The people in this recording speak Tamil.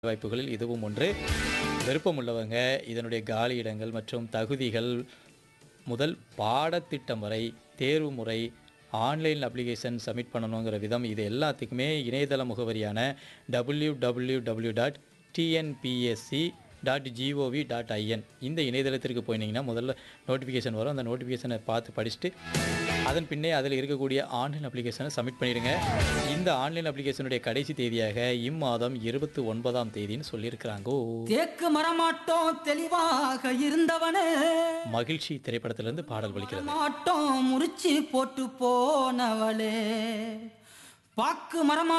வாய்ப்புகளில் இதுவும் ஒன்று விருப்பமுள்ளவங்க இதனுடைய காலி இடங்கள் மற்றும் தகுதிகள் முதல் பாடத்திட்டம் வரை தேர்வு முறை ஆன்லைன் அப்ளிகேஷன் சப்மிட் பண்ணணுங்கிற விதம் இது எல்லாத்துக்குமே இணையதள முகவரியான W W W dot TNPSC dot GOV dot IN இந்த இணையதளத்திற்கு போனீங்கன்னா முதல்ல நோட்டிஃபிகேஷன் வரும் அந்த நோட்டிஃபிகேஷனை பார்த்து படிச்சுட்டு அதன் பின்னே அதில் இருக்கக்கூடிய ஆன்லைன் அப்ளிகேஷனை சப்மிட் பண்ணிடுங்க இந்த ஆன்லைன் அப்ளிகேஷனுடைய கடைசி தேதியாக இம்மாதம் இருபத்தி ஒன்பதாம் தேதின்னு சொல்லியிருக்கிறாங்கோ தேக்கு மரமாட்டோம் தெளிவாக இருந்தவனே மகிழ்ச்சி திரைப்படத்திலிருந்து பாடல் ஒலிக்கிறது மாட்டோம் முறிச்சு போட்டு போனவளே பாக்கு மரமா